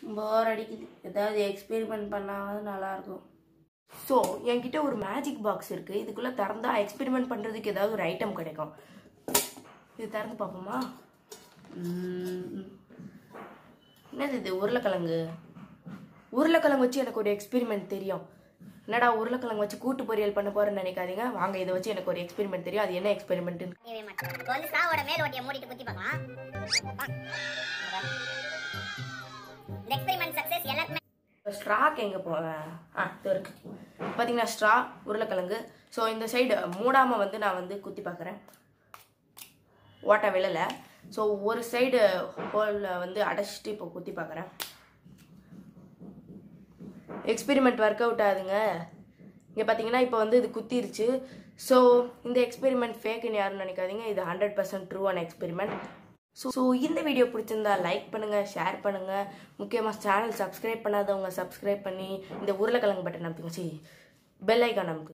போர் அடிக்குது ஏதாவது எக்ஸ்பெரிமெண்ட் பண்ணாவது நல்லாயிருக்கும் ஸோ என்கிட்ட ஒரு மேஜிக் பாக்ஸ் இருக்குது இதுக்குள்ளே திறந்தா எக்ஸ்பெரிமெண்ட் பண்ணுறதுக்கு ஏதாவது ஒரு ஐட்டம் கிடைக்கும் இது திறந்து பார்ப்போமா உம். என்னது இது உருளைக்கிழங்கு உருளைக்கிழங்கு வச்சு எனக்கு ஒரு எக்ஸ்பெரிமெண்ட் தெரியும் என்னடா உருளைக்கிழங்கு வச்சு கூட்டு பொரியல் பண்ண போறேன்னு நினைக்காதீங்க வாங்க இதை வச்சு எனக்கு ஒரு எக்ஸ்பெரிமெண்ட் தெரியும் அது என்ன எக்ஸ்பெரிமெண்ட்னு தெரியவே மாட்டேன் இப்போ வந்து ஸ்டாவோட மேல் ஓட்டியை மூடிட்டு குத்தி பார்க்கலாம் இந்த எக்ஸ்பெரிமெண்ட் சக்சஸ் எல்லாருக்குமே ஸ்ட்ராக் எங்கே போவேன் ஆ இது இருக்கு பார்த்தீங்கன்னா ஸ்ட்ரா உருளைக்கிழங்கு ஸோ இந்த சைடு மூடாமல் வந்து நான் வந்து குத்தி பார்க்குறேன் ஓட்ட விழலை ஸோ ஒரு சைடு ஹோலில் வந்து அடைச்சிட்டு இப்போ குத்தி பார்க்குறேன் எக்ஸ்பெரிமெண்ட் ஒர்க் அவுட் ஆகுதுங்க இங்கே பார்த்தீங்கன்னா இப்போ வந்து இது குத்திருச்சு ஸோ இந்த எக்ஸ்பெரிமெண்ட் ஃபேக்குன்னு யாரும் நினைக்காதீங்க இது ஹண்ட்ரட் பர்சன்ட் ட்ரூ ஆன எக்ஸ்பெரிமெண்ட் ஸோ ஸோ இந்த வீடியோ பிடிச்சிருந்தா லைக் பண்ணுங்கள் ஷேர் பண்ணுங்கள் முக்கியமாக சேனல் சப்ஸ்கிரைப் பண்ணாதவங்க சப்ஸ்கிரைப் பண்ணி இந்த உருளைக்கிழங்கு பட்டன் அமைப்புங்க சி பெல் ஐக்கான் நமக்கு